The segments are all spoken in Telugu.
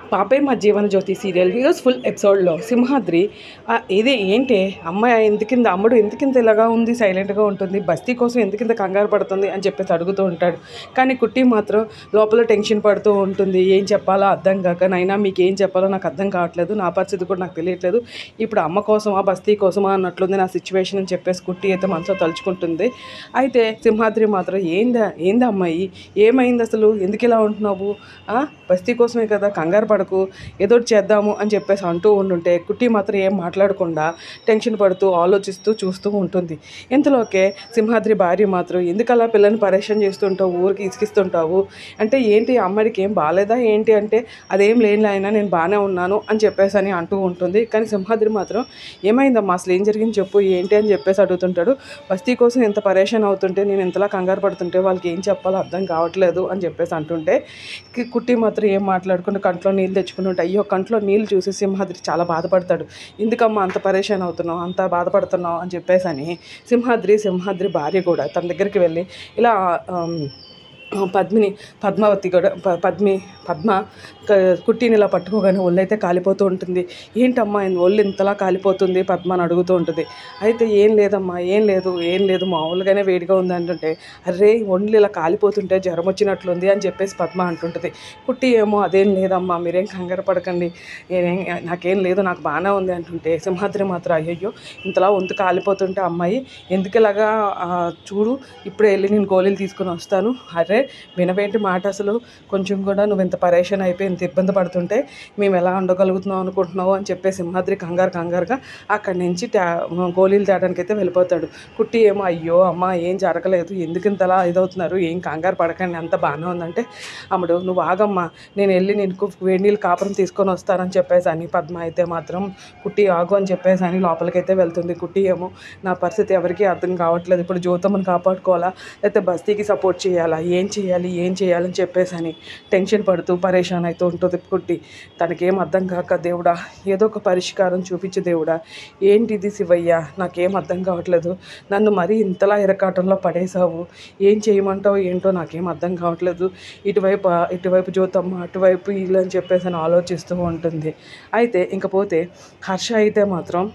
పాపే మా జీవన జ్యోతి సీరియల్ ఈరోజు ఫుల్ ఎపిసోడ్లో సింహాద్రి ఆ, ఇది ఏంటి అమ్మాయి ఎందుకింద అమ్ముడు ఎందుకింత ఇలాగా ఉంది సైలెంట్గా ఉంటుంది బస్తీ కోసం ఎందుకింత కంగారు పడుతుంది అని చెప్పేసి అడుగుతూ ఉంటాడు కానీ కుట్టి మాత్రం లోపల టెన్షన్ పడుతూ ఉంటుంది ఏం చెప్పాలో అర్థం కాక నైనా మీకు ఏం చెప్పాలో నాకు అర్థం కావట్లేదు నా పరిస్థితి కూడా నాకు తెలియట్లేదు ఇప్పుడు అమ్మ కోసమా బస్తీ కోసమా అన్నట్లుంది నా సిచ్యువేషన్ అని చెప్పేసి కుట్టి అయితే మనసులో తలుచుకుంటుంది అయితే సింహాద్రి మాత్రం ఏందా ఏందా అమ్మాయి ఏమైంది అసలు ఎందుకు ఇలా ఉంటున్నావు ఆ, బస్తీ కోసమే కదా కంగారు పడకు ఏదో ఒకటి చేద్దాము అని చెప్పేసి అంటూ ఉంటుంటే కుట్టి మాత్రం ఏం మాట్లాడకుండా టెన్షన్ పడుతూ ఆలోచిస్తూ చూస్తూ ఉంటుంది ఇంతలోకే సింహాద్రి భార్య మాత్రం ఎందుకు అలా పిల్లని పరేషాన్ చేస్తుంటావు ఊరికి ఇసుకిస్తుంటావు అంటే ఏంటి అమ్మాయికి ఏం బాగాలేదా ఏంటి అంటే అదేం లేని అయినా నేను బాగానే ఉన్నాను అని చెప్పేసి అని అంటూ ఉంటుంది కానీ సింహాద్రి మాత్రం ఏమైందమ్మా అసలు ఏం జరిగింది చెప్పు ఏంటి అని చెప్పేసి అడుగుతుంటాడు బస్తీ కోసం ఇంత పరేషాన్ అవుతుంటే నేను ఇంతలా కంగారు పడుతుంటే వాళ్ళకి ఏం చెప్పాలో అర్థం కావట్లేదు అని చెప్పేసి అంటుంటే కి- కుట్టి మాత్రం ఏం మాట్లాడుకుంటూ కంట్లో నీళ్ళు తెచ్చుకుని ఉంటాయి అయ్యో కంట్లో నీళ్ళు చూసి సింహాద్రి చాలా బాధపడతాడు ఎందుకమ్మా అంత పరేషాన్ అవుతున్నావు అంత బాధపడుతున్నావు అని చెప్పేసి అని సింహాద్రి సింహాద్రి భార్య కూడా తన దగ్గరికి వెళ్ళి ఇలా ఆమ్, పద్మిని పద్మావతి కూడా ప- పద్మి పద్మ క- కుట్టిని ఇలా పట్టుకోగానే ఒళ్ళైతే కాలిపోతూ ఉంటుంది ఏంటమ్మా ఈ ఒళ్ళు ఇంతలా కాలిపోతుంది పద్మ అని అడుగుతూ ఉంటుంది అయితే ఏం లేదమ్మా ఏం లేదు ఏం లేదు మామూలుగానే వేడిగా ఉంది అంటుంటే అరే ఒళ్ళు ఇలా కాలిపోతుంటే జ్వరం వచ్చినట్లుంది అని చెప్పేసి పద్మ అంటుంటుంది కుట్టి ఏమో అదేం లేదమ్మా మీరేం కంగారు పడకండి నేనేం నాకేం లేదు నాకు బాగానే ఉంది అంటుంటే సింహాద్రి మాత్రం అయ్యయ్యో ఇంతలా వంతు కాలిపోతుంటే అమ్మాయి ఎందుకు ఇలాగా ఆ, చూడు ఇప్పుడే వెళ్ళి నేను గోళీలు తీసుకుని వస్తాను అరే వినవేంటి మాట అసలు కొంచెం కూడా నువ్వు ఇంత పరేషాన్ అయిపోయి ఇంత ఇబ్బంది పడుతుంటే మేము ఎలా ఉండగలుగుతున్నావు అనుకుంటున్నావు అని చెప్పి సింహాద్రి కంగారు కంగారుగా అక్కడి నుంచి ట్యా గోళీలు తేడానికి అయితే వెళ్ళిపోతాడు కుట్టి ఏమో అయ్యో అమ్మ ఏం జరగలేదు ఎందుకు ఇంతలా ఇదవుతున్నారు ఏం కంగారు పడకండి అంత బాగానే ఉందంటే అమ్ముడు నువ్వు ఆగమ్మా నేను వెళ్ళి నీకు వేడి నీళ్ళు కాపురం తీసుకొని వస్తానని చెప్పేసి అని పద్మ అయితే మాత్రం కుట్టి ఆగు అని చెప్పేసి అని లోపలికైతే వెళ్తుంది కుట్టి ఏమో నా పరిస్థితి ఎవరికీ అర్థం కావట్లేదు ఇప్పుడు జ్యోతమ్మని కాపాడుకోవాలా లేకపోతే బస్తీకి సపోర్ట్ చేయాలా ఏం చేయాలి ఏం చేయాలని చెప్పేసి అని టెన్షన్ పడుతూ పరేషాన్ అవుతూ ఉంటుంది కుట్టి తనకేం అర్థం కాక దేవుడా ఏదో ఒక పరిష్కారం చూపించు దేవుడా ఏంటిది శివయ్య నాకేం అర్థం కావట్లేదు నన్ను మరీ ఇంతలా ఇరకాటంలో పడేసావు ఏం చేయమంటావు ఏంటో నాకేం అర్థం కావట్లేదు ఇటువైపు ఇటువైపు జ్యోతమ్మ అటువైపు వీళ్ళు అని చెప్పేసి అని ఆలోచిస్తూ ఉంటుంది అయితే ఇంకపోతే హర్ష అయితే మాత్రం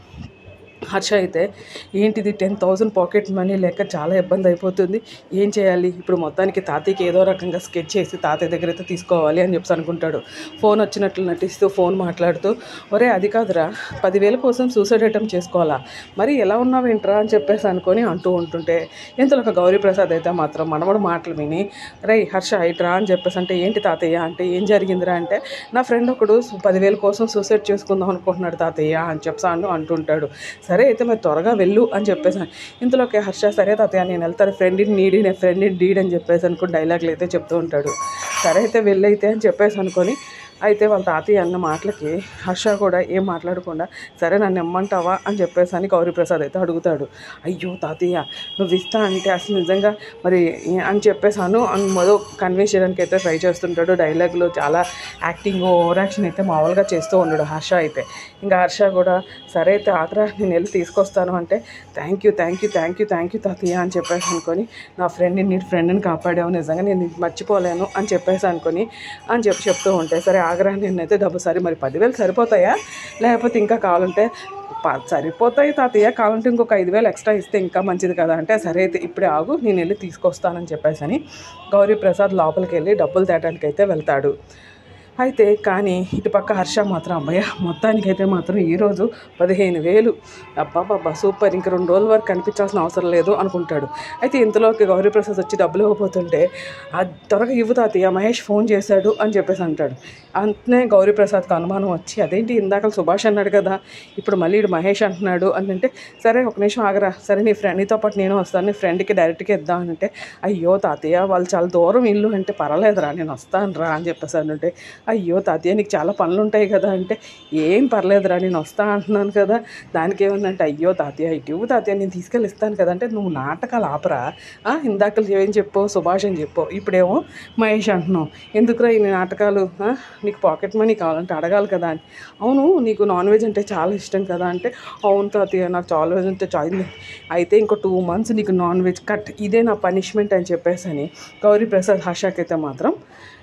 హర్ష అయితే ఏంటిది టెన్ థౌజండ్ పాకెట్ మనీ లేక చాలా ఇబ్బంది అయిపోతుంది ఏం చేయాలి ఇప్పుడు మొత్తానికి తాతయ్యకి ఏదో రకంగా స్కెచ్ చేసి తాతయ్య దగ్గర అయితే తీసుకోవాలి అని చెప్పి అనుకుంటాడు ఫోన్ వచ్చినట్లు నటిస్తూ ఫోన్ మాట్లాడుతూ ఒరే అది కాదురా పదివేల కోసం సూసైడ్ అటెంప్ట్ చేసుకోవాలా మరి ఎలా ఉన్నావేంట్రా అని చెప్పేసి అనుకొని అంటూ ఉంటుంటే ఇంతలో ఒక గౌరీ ప్రసాద్ అయితే మాత్రం మనవడు మాటలు విని రై హర్ష ఇట్రా అని చెప్పేసి అంటే ఏంటి తాతయ్య అంటే ఏం జరిగిందిరా అంటే నా ఫ్రెండ్ ఒకడు పదివేల కోసం సూసైడ్ చేసుకుందాం అనుకుంటున్నాడు తాతయ్య అని చెప్పి అను అంటుంటాడు సరే అయితే మరి త్వరగా వెళ్ళు అని చెప్పేసి ఇంతలోకి హర్ష సరే తాతయ్య నేను వెళ్తాను ఫ్రెండ్ ఇన్ నీడి నేను ఫ్రెండ్ ఇన్ డీడ్ అని చెప్పేసి అనుకుని డైలాగులు అయితే చెప్తూ ఉంటాడు సరే అయితే వెళ్ళైతే అని చెప్పేసి అనుకొని అయితే వాళ్ళ తాతయ్య అన్న మాటలకి హర్ష కూడా ఏం మాట్లాడకుండా సరే నన్ను ఇమ్మంటావా అని చెప్పేసి అని గౌరీప్రసాద్ అయితే అడుగుతాడు అయ్యో తాతయ్య నువ్వు ఇస్తా అంటే అసలు నిజంగా మరి ఏ- అని చెప్పేసాను అని మొదలు కన్విన్స్ చేయడానికి అయితే ట్రై చేస్తుంటాడు డైలాగ్లో చాలా యాక్టింగ్ ఓవర్ యాక్షన్ అయితే మామూలుగా చేస్తూ ఉన్నాడు హర్ష అయితే ఇంకా హర్ష కూడా సరే అయితే ఆగ్రా నేను వెళ్ళి తీసుకొస్తాను అంటే thank you thank you thank you thank you తాతయ్య అని చెప్పేసి అనుకొని నా ఫ్రెండ్ని నీ ఫ్రెండ్ని కాపాడావు నిజంగా నేను ఇది మర్చిపోలేను అని చెప్పేసి అనుకొని అని చెప్పి చెప్తూ ఉంటే సరే ఆగ్రా నేనైతే డబ్బు సరే మరి పదివేలు సరిపోతాయా లేకపోతే ఇంకా కావాలంటే ప- సరిపోతాయి తాతయ్య కావాలంటే ఇంకొక ఐదు వేలు ఎక్స్ట్రా ఇస్తే ఇంకా మంచిది కదా అంటే సరే అయితే ఇప్పుడే ఆగు నేను వెళ్ళి తీసుకొస్తానని చెప్పేసి అని గౌరీ ప్రసాద్ లోపలికి వెళ్ళి డబ్బులు తేటానికి అయితే వెళ్తాడు అయితే కానీ ఇటుపక్క హర్ష మాత్రం అబ్బాయ మొత్తానికైతే మాత్రం ఈరోజు పదిహేను వేలు అబ్బాబ్బా సూపర్ ఇంక రెండు రోజుల వరకు కనిపించాల్సిన అవసరం లేదు అనుకుంటాడు అయితే ఇంతలోకి గౌరీప్రసాద్ వచ్చి డబ్బులు ఇవ్వబోతుంటే ఆ త్వరగా ఇవ్వు తాతయ్య మహేష్ ఫోన్ చేశాడు అని చెప్పేసి అంటాడు అంతనే గౌరీప్రసాద్కి అనుమానం వచ్చి అదేంటి ఇందాక సుభాష్ అన్నాడు కదా ఇప్పుడు మళ్ళీ ఇడు మహేష్ అంటున్నాడు అని అంటే సరే ఒక నిమిషం ఆగరా సరే నీ ఫ్రెండ్ నీతో పాటు నేను వస్తాను నీ ఫ్రెండ్కి డైరెక్ట్గా ఇద్దాం అని అంటే అయ్యో తాతయ్య వాళ్ళు చాలా దూరం ఇల్లు అంటే పర్వాలేదురా నేను వస్తాను రా అని చెప్పేసి అంటే అయ్యో తాతయ్య నీకు చాలా పనులు ఉంటాయి కదా అంటే ఏం పర్లేదురా నేను వస్తా అంటున్నాను కదా దానికి ఏమన్నంటే అయ్యో తాతయ్య ఇటు ఇవ్వు తాతయ్య నేను తీసుకెళ్ళి ఇస్తాను కదా అంటే నువ్వు నాటకాలు ఆపరా ఆ, ఇందాక ఏం చెప్పు సుభాష్ అని చెప్పు ఇప్పుడేమో మహేష్ అంటున్నావు ఎందుకురా ఈ నాటకాలు ఆ, నీకు పాకెట్ మనీ కావాలంటే అడగాలి కదా అని అవును నీకు నాన్ వెజ్ అంటే చాలా ఇష్టం కదా అంటే అవును తాతయ్య నాకు చాలా వెజ్ అంటే చాలా అయితే ఇంకో టూ మంత్స్ నీకు నాన్ వెజ్ కట్ ఇదే నా పనిష్మెంట్ అని చెప్పేసి అని గౌరీ ప్రసాద్ హర్షకైతే మాత్రం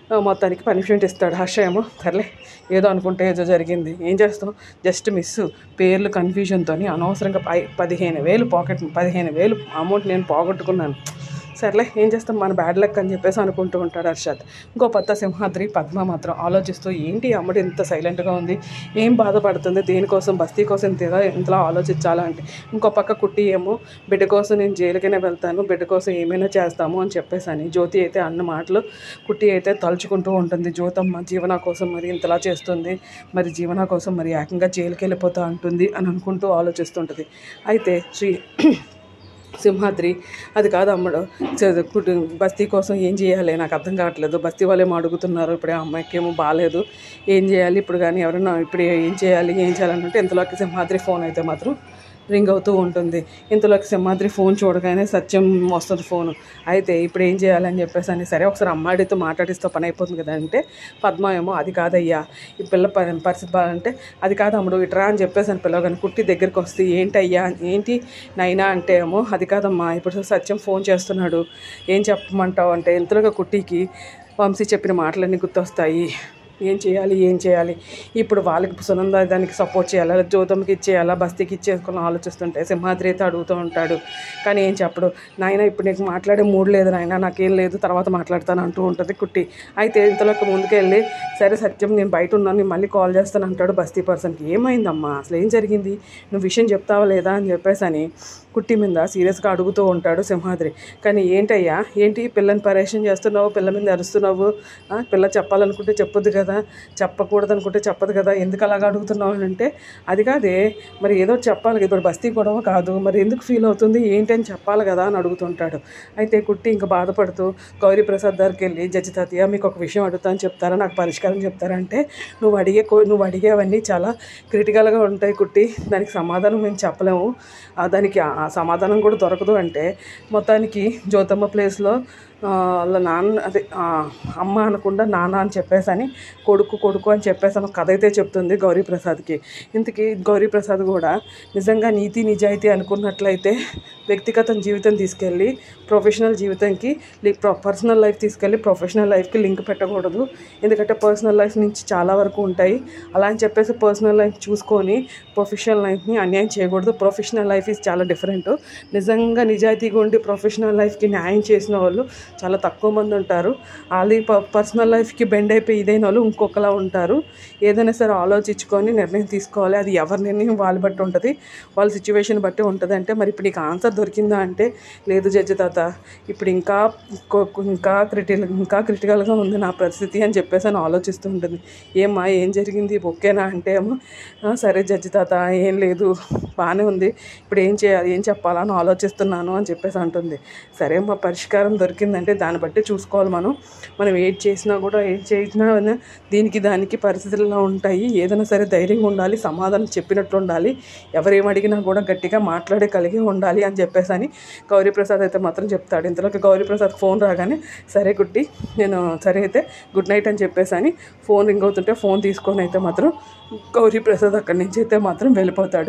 ఆ, మొత్తానికి పనిష్మెంట్ ఇస్తాడు హర్ష ఏమో సర్లే ఏదో అనుకుంటే ఏదో జరిగింది ఏం చేస్తాం జస్ట్ మిస్ పేర్లు కన్ఫ్యూజన్తో అనవసరంగా పై పదిహేను వేలు పాకెట్ పదిహేను వేలు అమౌంట్ నేను పోగొట్టుకున్నాను సర్లే ఏం చేస్తాం మన బ్యాడ్ లక్ అని చెప్పేసి అనుకుంటూ ఉంటాడు హర్షద్ ఇంకో పత్త సింహాద్రి పద్మ మాత్రం ఆలోచిస్తూ ఏంటి ఈ అమ్మడు ఇంత సైలెంట్గా ఉంది ఏం బాధపడుతుంది దేనికోసం బస్తీ కోసం ఇంతగా ఇంతలా ఆలోచించాలా అంటే ఇంకో పక్క కుట్టి ఏమో బిడ్డ కోసం నేను జైలుకైనా వెళ్తాను బిడ్డ కోసం ఏమైనా చేస్తాము అని చెప్పేసి అని జ్యోతి అయితే అన్న మాటలు కుట్టి అయితే తలుచుకుంటూ ఉంటుంది జ్యోతమ్మ జీవన కోసం మరి ఇంతలా చేస్తుంది మరి జీవన కోసం మరి ఏకంగా జైలుకి వెళ్ళిపోతా ఉంటుంది అని అనుకుంటూ ఆలోచిస్తుంటుంది అయితే శ్రీ సింహాద్రి అది కాదు అమ్మడు చ- కుటు- బస్తీ కోసం ఏం చేయాలి నాకు అర్థం కావట్లేదు బస్తీ వాళ్ళేమో అడుగుతున్నారు ఇప్పుడు ఆ అమ్మాయికి ఏమో బాగాలేదు ఏం చేయాలి ఇప్పుడు కానీ ఎవరైనా ఇప్పుడు ఏం చేయాలి ఏం చేయాలని అంటే ఇంతలోకి సింహాద్రి ఫోన్ అయితే మాత్రం రింగ్ అవుతూ ఉంటుంది ఇంతలోకి సింహాద్రి ఫోన్ చూడగానే సత్యం వస్తుంది ఫోన్ అయితే ఇప్పుడు ఏం చేయాలని చెప్పేసి అని సరే ఒకసారి అమ్మాడితో మాట్లాడిస్తే పని అయిపోతుంది కదా అంటే పద్మ ఏమో అది కాదయ్యా ఈ పిల్ల ప- పరిస్థితి బాగాలంటే అది కాదు అమ్ముడు ఇట్రా అని చెప్పేసి అని పిల్లగాని కుట్టి దగ్గరికి వస్తే ఏంటయ్యా ఏంటి నైనా అంటే ఏమో అది కాదమ్మా ఇప్పుడు సత్యం ఫోన్ చేస్తున్నాడు ఏం చెప్పమంటావు అంటే ఇంతలోగా కుట్టికి వంశీ చెప్పిన మాటలన్నీ గుర్తొస్తాయి ఏం చేయాలి ఏం చేయాలి ఇప్పుడు వాళ్ళకి సునంద దానికి సపోర్ట్ చేయాలా జ్యోతంకి ఇచ్చేయాలా బస్తీకి ఇచ్చేసుకుని ఆలోచిస్తుంటే సింహాద్రి అయితే అడుగుతూ ఉంటాడు కానీ ఏం చెప్పడు నాయన ఇప్పుడు నీకు మాట్లాడే మూడు లేదు నాయన నాకేం లేదు తర్వాత మాట్లాడతాను అంటూ ఉంటుంది కుట్టి అయితే ఇంతలోకి ముందుకెళ్ళి సరే సత్యం నేను బయట ఉన్నాను నేను మళ్ళీ కాల్ చేస్తాను అంటాడు బస్తీ పర్సన్కి ఏమైందమ్మా అసలు ఏం జరిగింది నువ్వు విషయం చెప్తావా లేదా అని చెప్పేసి అని కుట్టి మీద సీరియస్గా అడుగుతూ ఉంటాడు సింహాద్రి కానీ ఏంటయ్యా ఏంటి పిల్లని పరేషన్ చేస్తున్నావు పిల్ల మీద అరుస్తున్నావు ఆ, పిల్ల చెప్పాలనుకుంటే చెప్పొద్దు కదా చెప్పకూడదు అనుకుంటే చెప్పదు కదా ఎందుకు అలాగ అడుగుతున్నావు అని అంటే అది కాదే మరి ఏదో చెప్పాలి కదా, ఇప్పుడు బస్తీ గొడవ కాదు మరి ఎందుకు ఫీల్ అవుతుంది ఏంటి అని చెప్పాలి కదా అని అడుగుతుంటాడు అయితే కుట్టి ఇంకా బాధపడుతూ గౌరీ ప్రసాద్ దగ్గరికి వెళ్ళి జడ్జి తాతయ్య మీకు ఒక విషయం అడుగుతాను చెప్తారా నాకు పరిష్కారం చెప్తారా అంటే నువ్వు అడిగే కో- నువ్వు అడిగేవన్నీ చాలా క్రిటికల్గా ఉంటాయి కుట్టి దానికి సమాధానం మేము చెప్పలేము ఆ, దానికి ఆ ఆ సమాధానం కూడా దొరకదు అంటే మొత్తానికి జ్యోతమ్మ ప్లేస్లో ఆ, వాళ్ళ నాన్న అదే ఆ, అమ్మ అనకుండా నాన్న అని చెప్పేసి అని కొడుకు కొడుకు అని చెప్పేసి అని ఒక కథ అయితే చెప్తుంది గౌరీ ప్రసాద్కి ఇంతకీ గౌరీ ప్రసాద్ కూడా నిజంగా నీతి నిజాయితీ అనుకున్నట్లయితే వ్యక్తిగత జీవితం తీసుకెళ్ళి ప్రొఫెషనల్ జీవితంకి పర్సనల్ లైఫ్ తీసుకెళ్ళి ప్రొఫెషనల్ లైఫ్కి లింక్ పెట్టకూడదు ఎందుకంటే పర్సనల్ లైఫ్ నుంచి చాలా వరకు ఉంటాయి అలా అని చెప్పేసి పర్సనల్ లైఫ్ చూసుకొని ప్రొఫెషనల్ లైఫ్ని అన్యాయం చేయకూడదు ప్రొఫెషనల్ లైఫ్ ఈజ్ చాలా డిఫరెంట్ నిజంగా నిజాయితీగా ఉండి ప్రొఫెషనల్ లైఫ్కి న్యాయం చేసిన వాళ్ళు చాలా తక్కువ మంది ఉంటారు అది పర్సనల్ లైఫ్కి బెండ్ అయిపోయి ఇదైన వాళ్ళు ఇంకొకలా ఉంటారు ఏదైనా సరే ఆలోచించుకొని నిర్ణయం తీసుకోవాలి అది ఎవరి నిర్ణయం వాళ్ళ బట్టి ఉంటుంది వాళ్ళ సిచ్యువేషన్ బట్టి ఉంటుంది అంటే మరి ఇప్పుడు నీకు ఆన్సర్ దొరికిందా అంటే లేదు జడ్జి తాత ఇప్పుడు ఇంకా కొ- ఇంకా క్రిటికల్ ఇంకా క్రిటికల్గా ఉంది నా పరిస్థితి అని చెప్పేసి అని ఆలోచిస్తూ ఉంటుంది ఏమ్మా ఏం జరిగింది ఓకేనా అంటే ఏమో "ఆ, సరే జడ్జి తాత ఏం లేదు బాగానే ఉంది ఇప్పుడు ఏం చేయాలి ఏం చెప్పాలని ఆలోచిస్తున్నాను అని చెప్పేసి అంటుంది సరే మా పరిష్కారం దొరికిందంటే దాన్ని బట్టి చూసుకోవాలి మనం మనం ఏది చేసినా కూడా ఏం చేసినా అయినా దీనికి దానికి పరిస్థితుల్లో ఉంటాయి ఏదైనా సరే ధైర్యంగా ఉండాలి సమాధానం చెప్పినట్లు ఉండాలి ఎవరేం అడిగినా కూడా గట్టిగా మాట్లాడే కలిగి ఉండాలి అని చెప్పేసి అని గౌరీప్రసాద్ అయితే మాత్రం చెప్తాడు ఇంతలోకి గౌరీప్రసాద్ ఫోన్ రాగానే సరే గుడ్డి నేను సరే అయితే గుడ్ నైట్ అని చెప్పేసి అని ఫోన్ రింగ్ అవుతుంటే ఫోన్ తీసుకొని అయితే మాత్రం గౌరీప్రసాద్ అక్కడి నుంచి అయితే మాత్రం వెళ్ళిపోతాడు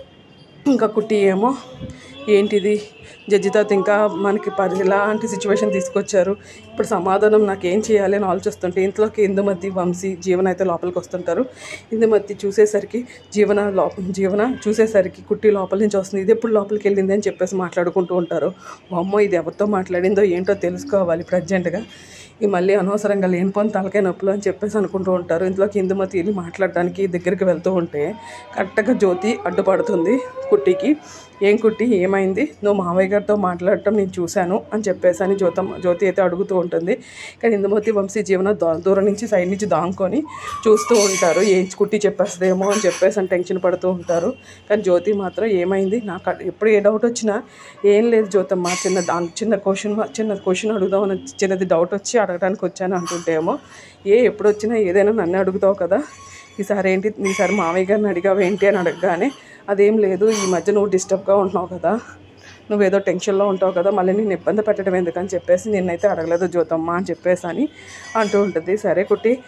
ఇంకా కుట్టి ఏమో ఏంటిది జడ్జి తాత ఇంకా మనకి పరి ఇలాంటి సిచ్యువేషన్ తీసుకొచ్చారు ఇప్పుడు సమాధానం నాకు ఏం చేయాలి అని ఆలోచిస్తుంటే ఇంట్లోకి ఇందుమతి వంశీ జీవన అయితే లోపలికి వస్తుంటారు ఇందుమతి చూసేసరికి జీవన లోప జీవన చూసేసరికి కుట్టి లోపల నుంచి వస్తుంది ఇది ఎప్పుడు లోపలికి వెళ్ళింది అని చెప్పేసి మాట్లాడుకుంటూ ఉంటారు అమ్మో ఇది ఎవరితో మాట్లాడిందో ఏంటో తెలుసుకోవాలి ప్రజెంట్గా ఈ మళ్ళీ అనవసరంగా లేనిపోని తలకాయ నొప్పులు అని చెప్పేసి అనుకుంటూ ఉంటారు ఇంట్లోకి ఇందుమతి వెళ్ళి మాట్లాడడానికి దగ్గరికి వెళ్తూ ఉంటే కరెక్ట్గా జ్యోతి అడ్డుపడుతుంది కుట్టికి ఏం కుట్టి ఏమైంది నువ్వు మామయ్య గారితో మాట్లాడటం నేను చూశాను అని చెప్పేసి అని జ్యోతం జ్యోతి అయితే అడుగుతూ ఉంటుంది కానీ ఇందుమతి వంశీ జీవన దూ- దూరం నుంచి సైడ్ నుంచి దాంకొని చూస్తూ ఉంటారు ఏం కుట్టి చెప్పేస్తుందేమో అని చెప్పేసి అని టెన్షన్ పడుతూ ఉంటారు కానీ జ్యోతి మాత్రం ఏమైంది నాకు అడ్- ఎప్పుడు ఏ డౌట్ వచ్చినా ఏం లేదు జ్యోతమ్మ చిన్న దా చిన్న క్వశ్చన్ చిన్న క్వశ్చన్ అడుగుదామని చిన్నది డౌట్ వచ్చి అడగడానికి వచ్చాను అంటుంటేమో ఏ ఎప్పుడు వచ్చినా ఏదైనా నన్ను అడుగుతావు కదా ఈసారి ఏంటి ఈసారి మామయ్య గారిని అడిగావు ఏంటి అని అడగగానే అదేం లేదు ఈ మధ్య నువ్వు డిస్టర్బ్గా ఉంటున్నావు కదా నువ్వేదో టెన్షన్లో ఉంటావు కదా మళ్ళీ నేను ఇబ్బంది పెట్టడం ఎందుకని చెప్పేసి నిన్నైతే అడగలేదు జ్యోతమ్మ అని చెప్పేసి అని అంటూ ఉంటుంది సరే కుట్టి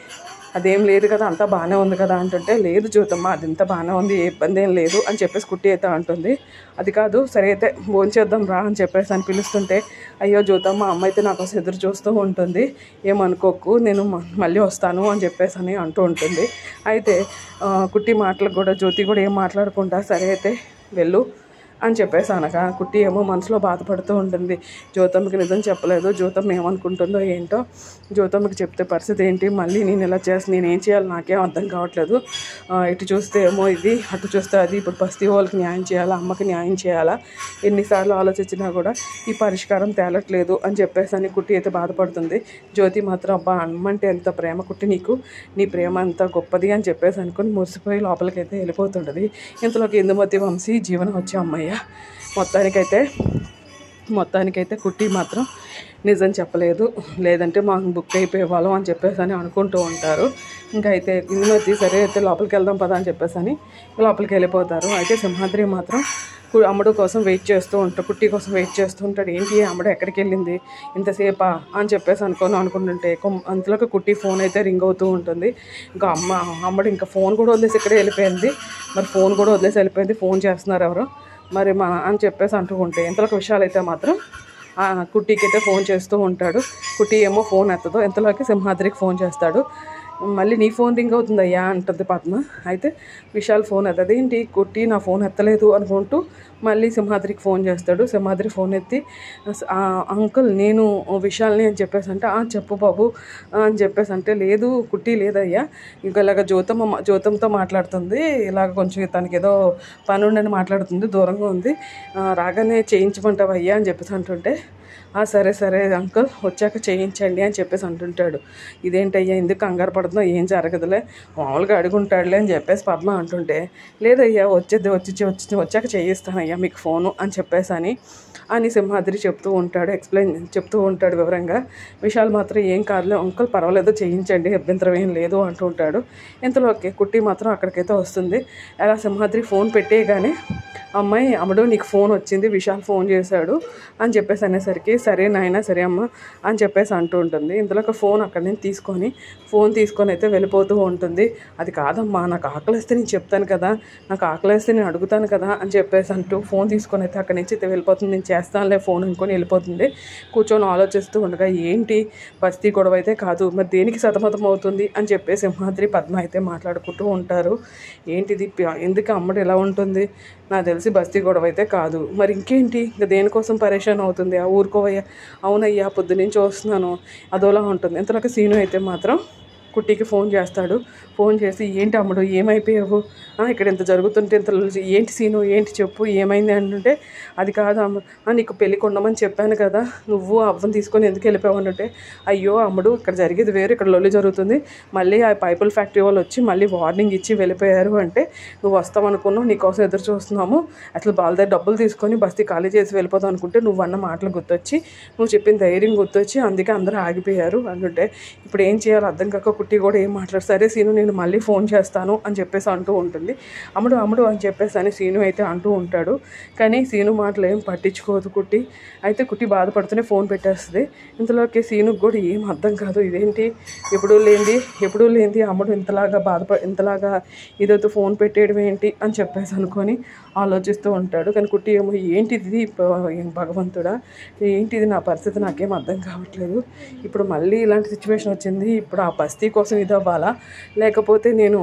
అదేం లేదు కదా అంతా బాగానే ఉంది కదా అంటుంటే లేదు జ్యోతమ్మ అది ఇంత బాగానే ఉంది ఏ ఇబ్బంది ఏం లేదు అని చెప్పేసి కుట్టి అయితే అంటుంది అది కాదు సరే అయితే భోంచేద్దాం రా అని చెప్పేసి అని పిలుస్తుంటే అయ్యో జ్యోతమ్మ అమ్మ అయితే నా కోసం ఎదురు చూస్తూ ఉంటుంది ఏమనుకోకు నేను మ- మళ్ళీ వస్తాను అని చెప్పేసి అని అంటూ ఉంటుంది అయితే ఆ, కుట్టి మాటలకు కూడా జ్యోతి కూడా ఏం మాట్లాడకుండా సరే అయితే వెళ్ళు అని చెప్పేసి అనగా కుట్టి ఏమో మనసులో బాధపడుతూ ఉంటుంది జ్యోతమ్మకి నిజం చెప్పలేదు జ్యోతమ్మ ఏమనుకుంటుందో ఏంటో జ్యోతమ్మకి చెప్తే పరిస్థితి ఏంటి మళ్ళీ నేను ఇలా చేసి నేను ఏం చేయాలి నాకేం అర్థం కావట్లేదు ఆ, ఇటు చూస్తే ఏమో ఇది అటు చూస్తే అది ఇప్పుడు బస్తీ వాళ్ళకి న్యాయం చేయాలా అమ్మకి న్యాయం చేయాలా ఎన్నిసార్లు ఆలోచించినా కూడా ఈ పరిష్కారం తేలట్లేదు అని చెప్పేసి అని కుట్టి అయితే బాధపడుతుంది జ్యోతి మాత్రం అబ్బా అమ్మంటే ఎంత ప్రేమ కుట్టి నీకు నీ ప్రేమ అంత గొప్పది అని చెప్పేసి అనుకుని మురిసిపోయి లోపలికైతే వెళ్ళిపోతుంటుంది ఇంతలోకి ఇందుమతి వంశీ జీవనం వచ్చే అమ్మయ్య మొత్తానికైతే మొత్తానికైతే కుట్టి మాత్రం నిజం చెప్పలేదు లేదంటే మాకు బుక్ అయిపోయే వాళ్ళం అని చెప్పేసి అని అనుకుంటూ ఉంటారు ఇంకా అయితే ఇందుమతి సరే అయితే లోపలికి వెళ్దాం పదా అని చెప్పేసి అని లోపలికి వెళ్ళిపోతారు అయితే సింహాద్రి మాత్రం కు- అమ్ముడు కోసం వెయిట్ చేస్తూ ఉంటాడు కుట్టి కోసం వెయిట్ చేస్తూ ఉంటాడు ఏంటి అమ్ముడు ఎక్కడికి వెళ్ళింది ఇంతసేపా అని చెప్పేసి అనుకొని అనుకుంటుంటే కొం- అంతలోకి కుట్టి ఫోన్ అయితే రింగ్ అవుతూ ఉంటుంది ఇంకా అమ్మ అమ్మడు ఇంకా ఫోన్ కూడా వదిలేసి ఇక్కడే వెళ్ళిపోయింది మరి ఫోన్ కూడా వదిలేసి వెళ్ళిపోయింది ఫోన్ చేస్తున్నారు ఎవరు మరి మా అని చెప్పేసి అంటూ ఉంటే ఇంతలోకి విషయాలు అయితే మాత్రం ఆ కుట్టికి అయితే ఫోన్ చేస్తూ ఉంటాడు కుట్టి ఏమో ఫోన్ ఎత్తదో ఇంతలోకి సింహాద్రికి ఫోన్ చేస్తాడు మళ్ళీ నీ ఫోన్ రింగ్ అవుతుంది అయ్యా అంటుంది పద్మ అయితే విశాల్ ఫోన్ ఎత్తది ఏంటి కుట్టి నా ఫోన్ ఎత్తలేదు అనుకుంటూ మళ్ళీ సింహాద్రికి ఫోన్ చేస్తాడు సింహాద్రి ఫోన్ ఎత్తి "ఆ, అంకుల్ నేను విశాల్ని అని చెప్పేసి అంటే "ఆ, చెప్పు బాబు అని చెప్పేసి అంటే లేదు కుట్టి లేదయ్యా ఇంకా ఇలాగ జ్యోతమ్మ జ్యోతంతో మాట్లాడుతుంది ఇలాగ కొంచెం తనకి ఏదో పని ఉండని మాట్లాడుతుంది దూరంగా ఉంది "ఆ, రాగానే చేయించమంటావా అయ్యా అని చెప్పేసి అంటుంటే "ఆ, సరే సరే అంకుల్ వచ్చాక చేయించండి అని చెప్పేసి అంటుంటాడు ఇదేంటయ్యా ఎందుకు కంగారు పడుతున్నావు ఏం జరగదులే మామూలుగా అడుగుంటాడులే అని చెప్పేసి పద్మ అంటుంటే లేదయ్యా వచ్చేది వచ్చి వచ్చి వచ్చాక చేయిస్తానయ్యా మీకు ఫోను అని చెప్పేసి అని అని సింహాద్రి చెప్తూ ఉంటాడు ఎక్స్ప్లెయిన్ చెప్తూ ఉంటాడు వివరంగా విశాల్ మాత్రం ఏం కాదులే అంకుల్ పర్వాలేదు చేయించండి అభ్యంతరం ఏం లేదు అంటూ ఉంటాడు ఇంతలోకి కుట్టి మాత్రం అక్కడికైతే వస్తుంది అలా సింహాద్రి ఫోన్ పెట్టేయగానే అమ్మాయి అమ్మడు నీకు ఫోన్ వచ్చింది విశాల్ ఫోన్ చేశాడు అని చెప్పేసి అనేసరికి సరే నాయన సరే అమ్మ అని చెప్పేసి అంటూ ఉంటుంది ఇంతలోకి ఫోన్ అక్కడి నుంచి తీసుకొని ఫోన్ తీసుకొని అయితే వెళ్ళిపోతూ ఉంటుంది అది కాదమ్మా నాకు ఆకలిస్తే నేను చెప్తాను కదా నాకు ఆకలిస్తే నేను అడుగుతాను కదా అని చెప్పేసి అంటూ ఫోన్ తీసుకొని అయితే అక్కడి నుంచి అయితే వెళ్ళిపోతుంది నేను చేస్తానులే ఫోన్ అనుకొని వెళ్ళిపోతుంది కూర్చొని ఆలోచిస్తూ ఉండగా ఏంటి బస్తీ గొడవ అయితే కాదు మరి దేనికి సతమతం అవుతుంది అని చెప్పేసి సింహాద్రి పద్మ అయితే మాట్లాడుకుంటూ ఉంటారు ఏంటిది ప- ఎందుకు అమ్మడు ఎలా ఉంటుంది నాకు తెలిసి బస్తీ గొడవ అయితే కాదు మరి ఇంకేంటి ఇంకా దేనికోసం పరేషాన్ అవుతుంది ఆ ఊరుకోవయ్యా అవునయ్యా పొద్దు నుంచి వస్తున్నాను అదోలా ఉంటుంది ఇంతలోకి సీను అయితే మాత్రం కుట్టికి ఫోన్ చేస్తాడు ఫోన్ చేసి ఏంటి అమ్ముడు ఏమైపోయావు ఆ, ఇక్కడ ఇంత జరుగుతుంటే ఇంత లు- ఏంటి సీను ఏంటి చెప్పు ఏమైంది అంటుంటే అది కాదు అమ్మ ఆ, నీకు పెళ్ళి కొండమని చెప్పాను కదా నువ్వు అవ్వని తీసుకొని ఎందుకు వెళ్ళిపోయావు అంటే అయ్యో అమ్ముడు ఇక్కడ జరిగేది వేరు ఇక్కడ లొల్లి జరుగుతుంది మళ్ళీ ఆ పైపుల ఫ్యాక్టరీ వాళ్ళు వచ్చి మళ్ళీ వార్నింగ్ ఇచ్చి వెళ్ళిపోయారు అంటే నువ్వు వస్తావు అనుకున్నావు నీకోసం ఎదురు చూస్తున్నాము అసలు వాళ్ళ దగ్గర డబ్బులు తీసుకొని బస్తీ ఖాళీ చేసి వెళ్ళిపోతావు అనుకుంటే నువ్వు అన్న మాటలు గుర్తొచ్చి నువ్వు చెప్పిన ధైర్యం గుర్తొచ్చి అందుకే అందరూ ఆగిపోయారు అంటుంటే ఇప్పుడు ఏం చేయాలో అర్థం కాక కుట్టి కూడా ఏం మాట్లాడు సరే సీను నేను మళ్ళీ ఫోన్ చేస్తాను అని చెప్పేసి అంటూ ఉంటుంది అమ్ముడు అమ్ముడు అని చెప్పేసి అని సీను అయితే అంటూ ఉంటాడు కానీ సీను మాటలు ఏం పట్టించుకోదు కుట్టి అయితే కుట్టి బాధపడుతూనే ఫోన్ పెట్టేస్తుంది ఇంతలోకి సీనుకు కూడా ఏం అర్థం కాదు ఇదేంటి ఎప్పుడూ లేనిది ఎప్పుడూ లేనిది అమ్ముడు ఇంతలాగా బాధప ఇంతలాగా ఇదైతే ఫోన్ పెట్టేయడం ఏంటి అని చెప్పేసి అనుకొని ఆలోచిస్తూ ఉంటాడు కానీ కుట్టి ఏమో ఏంటిది ప- భగవంతుడా ఏంటిది నా పరిస్థితి నాకేం అర్థం కావట్లేదు ఇప్పుడు మళ్ళీ ఇలాంటి సిచ్యువేషన్ వచ్చింది ఇప్పుడు ఆ బస్తీ కోసం ఇది అవ్వాలా లేకపోతే నేను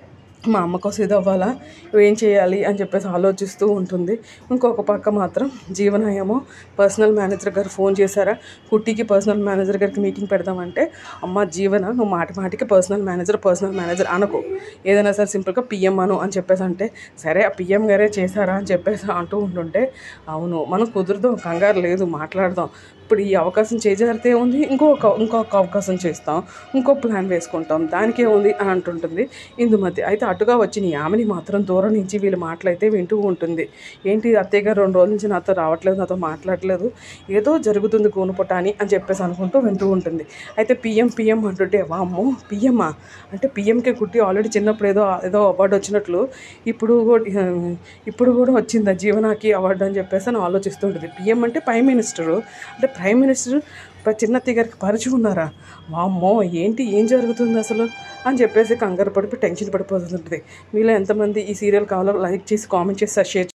మా అమ్మ కోసం ఇది అవ్వాలా ఏం చేయాలి అని చెప్పేసి ఆలోచిస్తూ ఉంటుంది ఇంకొక పక్క మాత్రం జీవన ఏమో పర్సనల్ మేనేజర్ గారు ఫోన్ చేశారా కుట్టికి పర్సనల్ మేనేజర్ గారికి మీటింగ్ పెడదామంటే అమ్మ జీవన నువ్వు మాటి మాటికి పర్సనల్ మేనేజర్ పర్సనల్ మేనేజర్ అనుకో ఏదైనా సరే సింపుల్గా పిఎం అను అని చెప్పేసి అంటే సరే ఆ పిఎం గారే చేశారా అని చెప్పేసి అంటూ ఉంటుంటే అవును మనం కుదురుదాం కంగారు లేదు మాట్లాడదాం ఇప్పుడు ఈ అవకాశం చేజారితే ఉంది ఇంకొక ఇంకొక అవకాశం చేస్తాం ఇంకో ప్లాన్ వేసుకుంటాం దానికే ఉంది అని అంటుంటుంది ఇందుమతి అయితే అటుగా వచ్చిన ఈ ఆమెని మాత్రం దూరం నుంచి వీళ్ళు మాటలైతే వింటూ ఉంటుంది ఏంటి అత్తయ్య గారు రెండు రోజుల నుంచి నాతో రావట్లేదు నాతో మాట్లాడలేదు ఏదో జరుగుతుంది గోనుపటాని అని చెప్పేసి అనుకుంటూ వింటూ ఉంటుంది అయితే పిఎం పిఎం అంటుంటే వామ్మో పిఎమ్మా అంటే పిఎంకే కుట్టి ఆల్రెడీ చిన్నప్పుడు ఏదో ఏదో అవార్డు వచ్చినట్లు ఇప్పుడు కూడా ఇప్పుడు కూడా వచ్చిందా జీవనాకి అవార్డు అని చెప్పేసి అని ఆలోచిస్తుంటుంది పిఎం అంటే ప్రైమ్ మినిస్టరు అంటే ప్రైమ్ మినిస్టర్ ప- చిన్న అత్తయ్య గారికి పరిచయం ఉన్నారా వామ్మో ఏంటి ఏం జరుగుతుంది అసలు అని చెప్పేసి కంగారు పడిపోయి టెన్షన్ పడిపోతుంటుంది మీలో ఎంతమంది ఈ సీరియల్ కావాలో లైక్ చేసి కామెంట్ చేసి షేర్